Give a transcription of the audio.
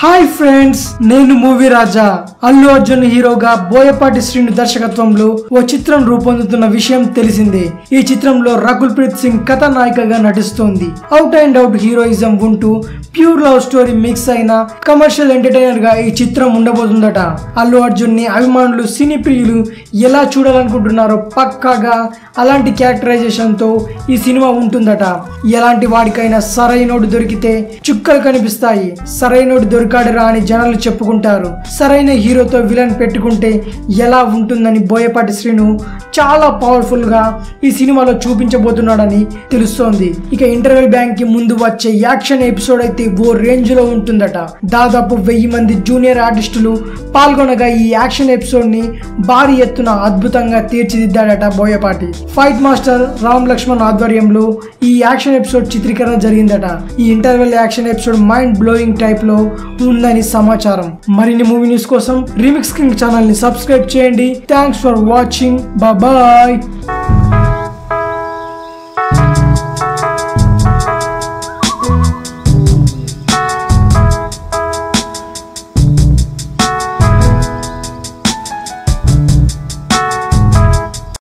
hi friends నేను movie రాజా అల్లు అర్జున్ హీరోగా బోయపాటి శ్రీను దర్శకత్వంలో ఓ చిత్రం రూపొందుతున్న విషయం తెలిసిందే ఈ చిత్రంలో రకుల్ ప్రీత్ సింగ్ కథానాయికగా నటిస్తోంది అవుట్ అండ్ అవుట్ హీరోయిజం ఉంటూ ప్యూర్ లవ్ స్టోరీ మిక్స్ అయిన కమర్షియల్ ఎంటర్టైనర్ గా ఈ చిత్రం ఉండబోతుందట అల్లు అర్జున్ ని అభిమానులు సినీ ప్రియులు ఎలా చూడాలనుకుంటున్నారో పక్కాగా అలాంటి క్యారెక్టరైజేషన్ తో ఈ సినిమా ఉంటుందట ఎలాంటి వాడికైనా సరైనోడు దొరికితే చుక్కలు కనిపిస్తాయి సరైనోడు దొరికాడురా అని జనాలు చెప్పుకుంటారు సరైన హీరోతో విలన్ పెట్టుకుంటే ఎలా ఉంటుందని బోయపాటి శ్రీను చాలా పవర్ఫుల్ గా ఈ సినిమాలో చూపించబోతున్నాడని తెలుస్తోంది ఇక ఇంటర్వెల్ బ్యాంక్ కి ముందు వచ్చే యాక్షన్ ఎపిసోడ్ అయితే ఓ రేంజ్ లో ఉంటుందట దాదాపు వెయ్యి మంది జూనియర్ ఆర్టిస్టులు పాల్గొనగా ఈ యాక్షన్ ఎపిసోడ్ ని భారీ ఎత్తున అద్భుతంగా తీర్చిదిద్దాడట బోయపాటి ఫైట్ మాస్టర్ రామ్ లక్ష్మణ్ ఆధ్వర్యంలో ఈ యాక్షన్ ఎపిసోడ్ చిత్రీకరణ జరిగిందట ఈ interval action episode mind blowing type లో ఉందని సమాచారం మరిన్ని మూవీ న్యూస్ కోసం రీమిక్స్ కింగ్ ఛానల్ ని సబ్స్క్రైబ్ చేయండి థ్యాంక్స్ ఫర్ వాచింగ్ బాయ్